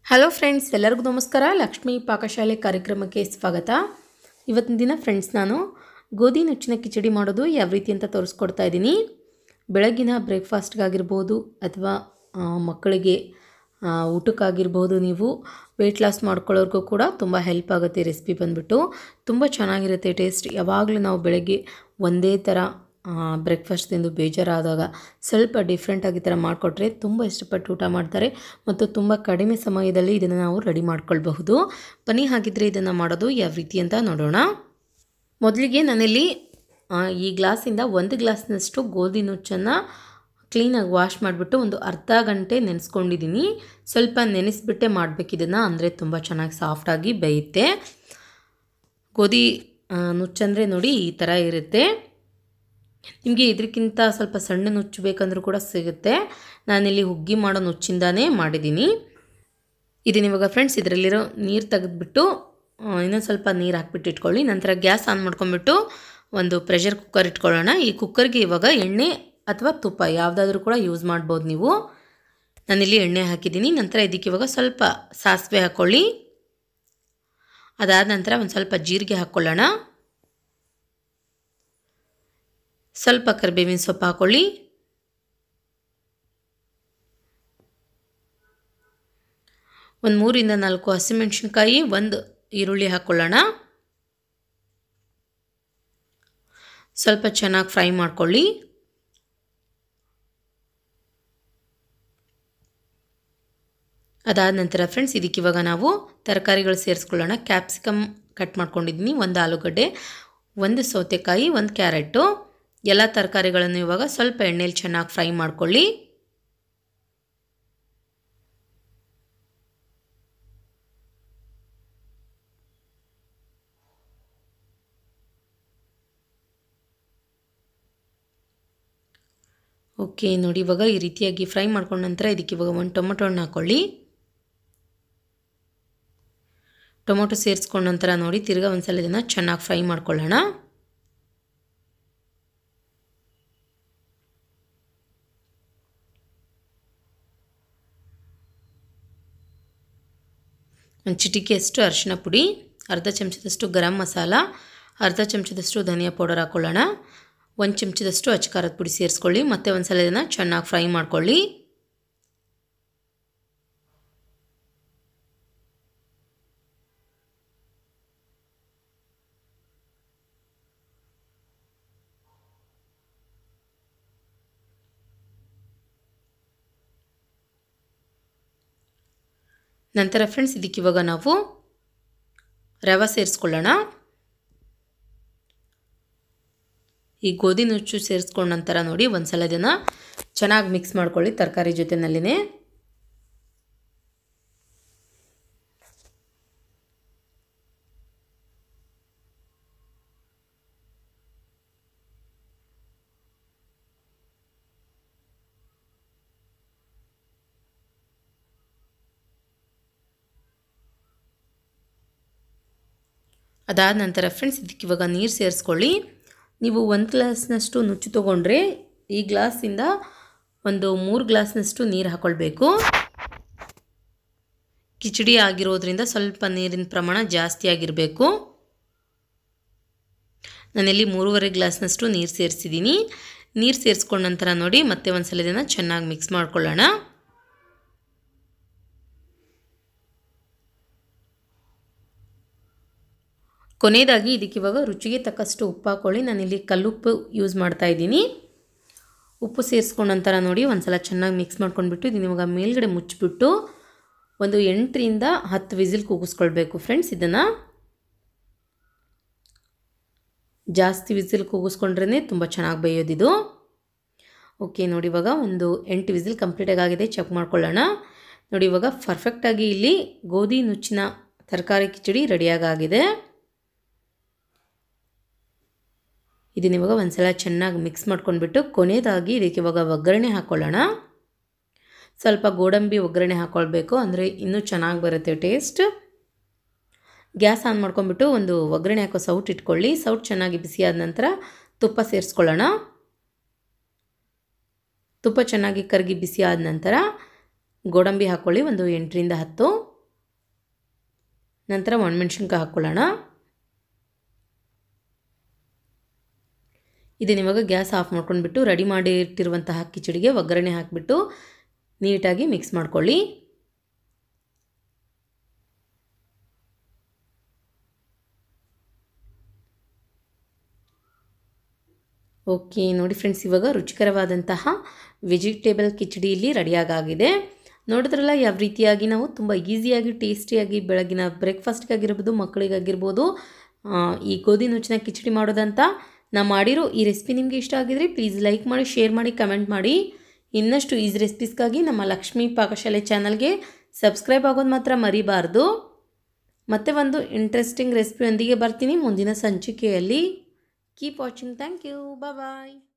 hello friends ಎಲ್ಲರಿಗೂ ನಮಸ್ಕಾರ ಲಕ್ಷ್ಮೀ ಪಾಕಶಾಲೆ ಕಾರ್ಯಕ್ರಮಕ್ಕೆ ಸ್ವಾಗತ ಇವತ್ತಿನ ದಿನ ಫ್ರೆಂಡ್ಸ್ ನಾನು ಗೋಧಿ ನುಚ್ಚಿನ ಕಿಚಡಿ ಮಾಡೋದು ಯಾವ ರೀತಿ ಅಂತ ತೋರಿಸ್ಕೊಡ್ತಾ ಇದ್ದೀನಿ ಬೆಳಗಿನ ಬ್ರೇಕ್ಫಾಸ್ಟ್ಗಾಗಿರ್ಬೋದು ಅಥವಾ ಆ, ಮಕ್ಕಳಿಗೆ ಆ, ಊಟಕ್ಕಾಗಿರ್ಬೋದು ನೀವು ವೆಯ್ಟ್ ಲಾಸ್ ಮಾಡ್ಕೊಳ್ಳೋರ್ಗೂ ಕೂಡ ತುಂಬ ಹೆಲ್ಪ್ ಆಗುತ್ತೆ ಈ ರೆಸಿಪಿ ಬಂದುಬಿಟ್ಟು ತುಂಬ ಚೆನ್ನಾಗಿರುತ್ತೆ ಟೇಸ್ಟ್ ಯಾವಾಗಲೂ ನಾವು ಬೆಳಗ್ಗೆ ಒಂದೇ ಥರ ಬ್ರೇಕ್ಫಾಸ್ಟ್ ತಿಂದು ಬೇಜಾರಾದಾಗ ಸ್ವಲ್ಪ ಡಿಫ್ರೆಂಟಾಗಿ ಈ ಥರ ಮಾಡಿಕೊಟ್ರೆ ತುಂಬ ಇಷ್ಟಪಟ್ಟು ಊಟ ಮಾಡ್ತಾರೆ ಮತ್ತು ತುಂಬ ಕಡಿಮೆ ಸಮಯದಲ್ಲಿ ಇದನ್ನು ನಾವು ರೆಡಿ ಮಾಡ್ಕೊಳ್ಬಹುದು ಬನ್ನಿ ಹಾಗಿದ್ರೆ ಇದನ್ನು ಮಾಡೋದು ಯಾವ ರೀತಿ ಅಂತ ನೋಡೋಣ ಮೊದಲಿಗೆ ನಾನಿಲ್ಲಿ ಆ, ಈ ಗ್ಲಾಸಿಂದ ಒಂದು ಗ್ಲಾಸ್ನಷ್ಟು ಗೋಧಿ ನುಚ್ಚನ್ನು ಕ್ಲೀನಾಗಿ ವಾಶ್ ಮಾಡಿಬಿಟ್ಟು ಒಂದು ಅರ್ಧ ಗಂಟೆ ನೆನೆಸ್ಕೊಂಡಿದ್ದೀನಿ ಸ್ವಲ್ಪ ನೆನೆಸ್ಬಿಟ್ಟೆ ಮಾಡಬೇಕು ಇದನ್ನು ಅಂದರೆ ತುಂಬ ಚೆನ್ನಾಗಿ ಸಾಫ್ಟಾಗಿ ಬೇಯುತ್ತೆ ಗೋಧಿ ಆ, ನುಚ್ಚಂದರೆ ನೋಡಿ ಈ ಥರ ಇರುತ್ತೆ ನಿಮಗೆ ಇದಕ್ಕಿಂತ ಸ್ವಲ್ಪ ಸಣ್ಣ ನುಚ್ಚು ಬೇಕಂದ್ರೂ ಕೂಡ ಸಿಗುತ್ತೆ ನಾನಿಲ್ಲಿ ಹುಗ್ಗಿ ಮಾಡೋ ನುಚ್ಚಿಂದಾನೇ ಮಾಡಿದ್ದೀನಿ ಇದನ್ನ ಇವಾಗ ಫ್ರೆಂಡ್ಸ್ ಇದರಲ್ಲಿರೋ ನೀರು ತೆಗೆದ್ಬಿಟ್ಟು ಇನ್ನೊಂದು ಸ್ವಲ್ಪ ನೀರು ಹಾಕ್ಬಿಟ್ಟು ಇಟ್ಕೊಳ್ಳಿ ನಂತರ ಗ್ಯಾಸ್ ಆನ್ ಮಾಡ್ಕೊಂಬಿಟ್ಟು ಒಂದು ಪ್ರೆಷರ್ ಕುಕ್ಕರ್ ಇಟ್ಕೊಳ್ಳೋಣ ಈ ಕುಕ್ಕರ್ಗೆ ಇವಾಗ ಎಣ್ಣೆ ಅಥವಾ ತುಪ್ಪ ಯಾವುದಾದ್ರೂ ಕೂಡ ಯೂಸ್ ಮಾಡ್ಬೋದು ನೀವು ನಾನಿಲ್ಲಿ ಎಣ್ಣೆ ಹಾಕಿದ್ದೀನಿ ನಂತರ ಇದಕ್ಕೆ ಇವಾಗ ಸ್ವಲ್ಪ ಸಾಸಿವೆ ಹಾಕ್ಕೊಳ್ಳಿ ಅದಾದ ನಂತರ ಒಂದು ಸ್ವಲ್ಪ ಜೀರಿಗೆ ಹಾಕ್ಕೊಳ್ಳೋಣ ಸ್ವಲ್ಪ ಕರಿಬೇವಿನ ಸೊಪ್ಪು ಹಾಕ್ಕೊಳ್ಳಿ ಒಂದು ಮೂರಿಂದ ನಾಲ್ಕು ಹಸಿಮೆಣಸಿನ್ಕಾಯಿ ಒಂದು ಈರುಳ್ಳಿ ಹಾಕ್ಕೊಳ್ಳೋಣ ಸ್ವಲ್ಪ ಚೆನ್ನಾಗಿ ಫ್ರೈ ಮಾಡ್ಕೊಳ್ಳಿ ಅದಾದ ನಂತರ ಫ್ರೆಂಡ್ಸ್ ಇದಕ್ಕೆ ಇವಾಗ ನಾವು ತರಕಾರಿಗಳು ಸೇರಿಸ್ಕೊಳ್ಳೋಣ ಕ್ಯಾಪ್ಸಿಕಮ್ ಕಟ್ ಮಾಡ್ಕೊಂಡಿದ್ದೀನಿ ಒಂದು ಆಲೂಗಡ್ಡೆ ಒಂದು ಸೌತೆಕಾಯಿ ಒಂದು ಕ್ಯಾರೆಟು ಎಲ್ಲ ತರಕಾರಿಗಳನ್ನು ಇವಾಗ ಸ್ವಲ್ಪ ಎಣ್ಣೆಲಿ ಚೆನ್ನಾಗಿ ಫ್ರೈ ಮಾಡ್ಕೊಳ್ಳಿ ಓಕೆ ನೋಡಿ ಇವಾಗ ಈ ರೀತಿಯಾಗಿ ಫ್ರೈ ಮಾಡ್ಕೊಂಡ ನಂತರ ಇದಕ್ಕೆ ಇವಾಗ ಒಂದು ಟೊಮೊಟೊ ಹಣ್ಣು ಹಾಕ್ಕೊಳ್ಳಿ ಟೊಮೊಟೊ ಸೇರಿಸ್ಕೊಂಡ ನಂತರ ನೋಡಿ ತಿರ್ಗಾ ಒಂದ್ಸಲ ಇದನ್ನು ಚೆನ್ನಾಗಿ ಫ್ರೈ ಮಾಡ್ಕೊಳ್ಳೋಣ ಒಂದು ಚಿಟಿಕೆಯಷ್ಟು ಅರಿಶಿನ ಪುಡಿ ಅರ್ಧ ಚಮಚದಷ್ಟು ಗರಂ ಮಸಾಲ ಅರ್ಧ ಚಮಚದಷ್ಟು ಧನಿಯಾ ಪೌಡರ್ ಹಾಕ್ಕೊಳ್ಳೋಣ ಒಂದು ಚಮಚದಷ್ಟು ಅಚ್ಕಾರದ ಪುಡಿ ಸೇರಿಸ್ಕೊಳ್ಳಿ ಮತ್ತೆ ಒಂದು ಸಲ ಇದನ್ನು ಚೆನ್ನಾಗಿ ಫ್ರೈ ಮಾಡ್ಕೊಳ್ಳಿ ನಂತರ ಫ್ರೆಂಡ್ಸ್ ಇದಕ್ಕೆ ಇವಾಗ ನಾವು ರವೆ ಸೇರಿಸ್ಕೊಳ್ಳೋಣ ಈ ಗೋಧಿ ನುಚ್ಚು ಸೇರಿಸ್ಕೊಂಡ ನಂತರ ನೋಡಿ ಒಂದ್ಸಲ ಇದನ್ನು ಚೆನ್ನಾಗಿ ಮಿಕ್ಸ್ ಮಾಡ್ಕೊಳ್ಳಿ ತರಕಾರಿ ಜೊತೆನಲ್ಲಿನೇ ಅದಾದ ನಂತರ ಫ್ರೆಂಡ್ಸ್ ಇದಕ್ಕೆ ಇವಾಗ ನೀರು ಸೇರಿಸ್ಕೊಳ್ಳಿ ನೀವು ಒಂದು ಗ್ಲಾಸ್ನಷ್ಟು ನುಚ್ಚು ತೊಗೊಂಡ್ರೆ ಈ ಗ್ಲಾಸಿಂದ ಒಂದು ಮೂರು ಗ್ಲಾಸ್ನಷ್ಟು ನೀರು ಹಾಕ್ಕೊಳ್ಬೇಕು ಕಿಚಡಿ ಆಗಿರೋದ್ರಿಂದ ಸ್ವಲ್ಪ ನೀರಿನ ಪ್ರಮಾಣ ಜಾಸ್ತಿ ಆಗಿರಬೇಕು ನಾನಿಲ್ಲಿ ಮೂರುವರೆ ಗ್ಲಾಸ್ನಷ್ಟು ನೀರು ಸೇರಿಸಿದ್ದೀನಿ ನೀರು ಸೇರಿಸ್ಕೊಂಡ ನಂತರ ನೋಡಿ ಮತ್ತೆ ಒಂದು ಸಲ ಇದನ್ನು ಚೆನ್ನಾಗಿ ಮಿಕ್ಸ್ ಮಾಡ್ಕೊಳ್ಳೋಣ ಕೊನೆಯದಾಗಿ ಇದಕ್ಕೆ ಇವಾಗ ರುಚಿಗೆ ತಕ್ಕಷ್ಟು ಉಪ್ಪು ಹಾಕ್ಕೊಳ್ಳಿ ನಾನಿಲ್ಲಿ ಕಲ್ಲುಪ್ಪು ಯೂಸ್ ಮಾಡ್ತಾ ಇದ್ದೀನಿ ಉಪ್ಪು ಸೇರಿಸ್ಕೊಂಡ ನಂತರ ನೋಡಿ ಒಂದು ಸಲ ಚೆನ್ನಾಗಿ ಮಿಕ್ಸ್ ಮಾಡ್ಕೊಂಡ್ಬಿಟ್ಟು ಇದನ್ನ ಇವಾಗ ಮೇಲ್ಗಡೆ ಮುಚ್ಚಿಬಿಟ್ಟು ಒಂದು ಎಂಟರಿಂದ ಹತ್ತು ವಿಸಿಲ್ ಕೂಗಿಸ್ಕೊಳ್ಬೇಕು ಫ್ರೆಂಡ್ಸ್ ಇದನ್ನು ಜಾಸ್ತಿ ವಿಸಿಲ್ ಕೂಗಿಸ್ಕೊಂಡ್ರೇ ತುಂಬ ಚೆನ್ನಾಗಿ ಬೇಯೋದಿದು ಓಕೆ ನೋಡಿ ಇವಾಗ ಒಂದು ಎಂಟು ವಿಸಿಲ್ ಕಂಪ್ಲೀಟಾಗಿ ಆಗಿದೆ ಚೆಕ್ ಮಾಡ್ಕೊಳ್ಳೋಣ ನೋಡಿ ಇವಾಗ ಪರ್ಫೆಕ್ಟಾಗಿ ಇಲ್ಲಿ ಗೋಧಿ ನುಚ್ಚಿನ ತರಕಾರಿ ಕಿಚಡಿ ರೆಡಿಯಾಗಾಗಿದೆ ಇದನ್ನ ಇವಾಗ ಒಂದ್ಸಲ ಚೆನ್ನಾಗಿ ಮಿಕ್ಸ್ ಮಾಡ್ಕೊಂಡ್ಬಿಟ್ಟು ಕೊನೆಯದಾಗಿ ಇದಕ್ಕೆ ಇವಾಗ ಒಗ್ಗರಣೆ ಹಾಕ್ಕೊಳ್ಳೋಣ ಸ್ವಲ್ಪ ಗೋಡಂಬಿ ಒಗ್ಗರಣೆ ಹಾಕ್ಕೊಳ್ಬೇಕು ಅಂದರೆ ಇನ್ನೂ ಚೆನ್ನಾಗಿ ಬರುತ್ತೆ ಟೇಸ್ಟ್ ಗ್ಯಾಸ್ ಆನ್ ಮಾಡ್ಕೊಂಡ್ಬಿಟ್ಟು ಒಂದು ಒಗ್ಗರಣೆ ಹಾಕೋ ಸೌಟ್ ಇಟ್ಕೊಳ್ಳಿ ಸೌಟ್ ಚೆನ್ನಾಗಿ ಬಿಸಿಯಾದ ನಂತರ ತುಪ್ಪ ಸೇರಿಸ್ಕೊಳ್ಳೋಣ ತುಪ್ಪ ಚೆನ್ನಾಗಿ ಕರಗಿ ಬಿಸಿ ಆದ ನಂತರ ಗೋಡಂಬಿ ಹಾಕ್ಕೊಳ್ಳಿ ಒಂದು ಎಂಟರಿಂದ ಹತ್ತು ನಂತರ ಒಣಮೆಣ್ಸಿನ್ಕಾಯಿ ಹಾಕ್ಕೊಳ್ಳೋಣ ಇದನ್ನ ಇವಾಗ ಗ್ಯಾಸ್ ಆಫ್ ಮಾಡ್ಕೊಂಡ್ಬಿಟ್ಟು ರೆಡಿ ಮಾಡಿರ್ತಿರುವಂತಹ ಕಿಚಡಿಗೆ ಒಗ್ಗರಣೆ ಹಾಕಿಬಿಟ್ಟು ನೀಟಾಗಿ ಮಿಕ್ಸ್ ಮಾಡ್ಕೊಳ್ಳಿ ಓಕೆ ನೋಡಿ ಫ್ರೆಂಡ್ಸ್ ಇವಾಗ ರುಚಿಕರವಾದಂತಹ ವೆಜಿಟೇಬಲ್ ಕಿಚಡಿ ಇಲ್ಲಿ ರೆಡಿಯಾಗಾಗಿದೆ ನೋಡಿದ್ರಲ್ಲ ಯಾವ ರೀತಿಯಾಗಿ ನಾವು ತುಂಬ ಈಸಿಯಾಗಿ ಟೇಸ್ಟಿಯಾಗಿ ಬೆಳಗಿನ ಬ್ರೇಕ್ಫಾಸ್ಟ್ಗಾಗಿರ್ಬೋದು ಮಕ್ಕಳಿಗಾಗಿರ್ಬೋದು ಈ ಗೋಧಿ ನುಚ್ಚಿನ ಕಿಚಡಿ ಮಾಡೋದಂತ ನಾ ಮಾಡಿರೋ ಈ ರೆಸಿಪಿ ನಿಮಗೆ ಇಷ್ಟ ಆಗಿದ್ರೆ ಪ್ಲೀಸ್ ಲೈಕ್ ಮಾಡಿ ಶೇರ್ ಮಾಡಿ ಕಮೆಂಟ್ ಮಾಡಿ ಇನ್ನಷ್ಟು ಈಸಿ ರೆಸಿಪೀಸ್ಗಾಗಿ ನಮ್ಮ ಲಕ್ಷ್ಮೀ ಪಾಕಶಾಲೆ ಚಾನಲ್ಗೆ ಸಬ್ಸ್ಕ್ರೈಬ್ ಆಗೋದು ಮಾತ್ರ ಮರಿಬಾರ್ದು ಮತ್ತೆ ಒಂದು ಇಂಟ್ರೆಸ್ಟಿಂಗ್ ರೆಸಿಪಿಯೊಂದಿಗೆ ಬರ್ತೀನಿ ಮುಂದಿನ ಸಂಚಿಕೆಯಲ್ಲಿ keep watching thank you bye